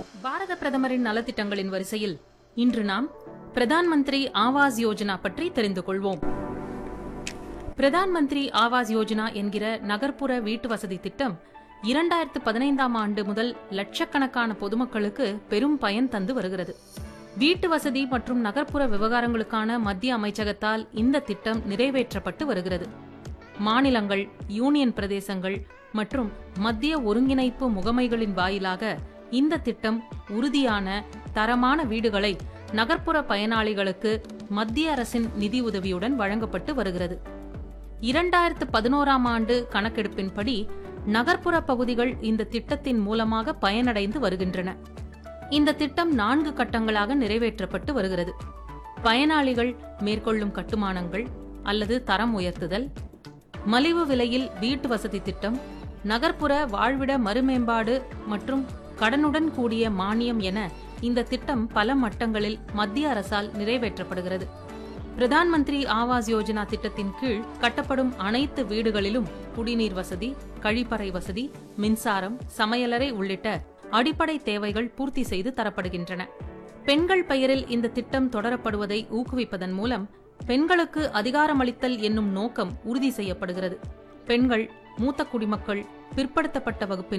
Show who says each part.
Speaker 1: பாரத பிரதமரின் நலத்திட்டங்களின் வரிசையில் இன்று நாம் பிரதான் மந்திரி ஆவாஸ் யோஜனா பற்றி தெரிந்து கொள்வோம் பிரதான் மந்திரி ஆவாஸ் யோஜனா என்கிற நகர்ப்புற வீட்டு வசதி திட்டம் இரண்டாயிரத்து பதினைந்தாம் ஆண்டு முதல் லட்சக்கணக்கான பொதுமக்களுக்கு பெரும் பயன் தந்து வருகிறது வீட்டு வசதி மற்றும் நகர்ப்புற விவகாரங்களுக்கான மத்திய அமைச்சகத்தால் இந்த திட்டம் நிறைவேற்றப்பட்டு வருகிறது மாநிலங்கள் யூனியன் பிரதேசங்கள் மற்றும் மத்திய ஒருங்கிணைப்பு முகமைகளின் வாயிலாக இந்த திட்டம் உறுதியான தரமான வீடுகளை நகர்ப்புற பயனாளிகளுக்கு மத்திய அரசின் நிதி உதவியுடன் வழங்கப்பட்டு வருகிறது இரண்டாயிரத்து பதினோராம் ஆண்டு கணக்கெடுப்பின்படி நகர்ப்புற பகுதிகள் இந்த திட்டத்தின் மூலமாக பயனடைந்து வருகின்றன இந்த திட்டம் நான்கு கட்டங்களாக நிறைவேற்றப்பட்டு வருகிறது பயனாளிகள் மேற்கொள்ளும் கட்டுமானங்கள் அல்லது தரம் உயர்த்துதல் மலிவு விலையில் வீட்டு வசதி திட்டம் நகர்ப்புற வாழ்விட மறுமேம்பாடு மற்றும் கடனுடன் கூடிய மானியம் என இந்த திட்டம் பல மட்டங்களில் மத்திய அரசால் நிறைவேற்றப்படுகிறது பிரதான் மந்திரி ஆவாஸ் யோஜனா திட்டத்தின் கீழ் கட்டப்படும் அனைத்து வீடுகளிலும் குடிநீர் வசதி கழிப்பறை வசதி மின்சாரம் சமையலறை உள்ளிட்ட அடிப்படை தேவைகள் பூர்த்தி செய்து தரப்படுகின்றன பெண்கள் பெயரில் இந்த திட்டம் தொடரப்படுவதை ஊக்குவிப்பதன் மூலம் பெண்களுக்கு அதிகாரமளித்தல் என்னும் நோக்கம் உறுதி செய்யப்படுகிறது பெண்கள் மூத்த குடிமக்கள் பிற்படுத்தப்பட்ட வகுப்பினர்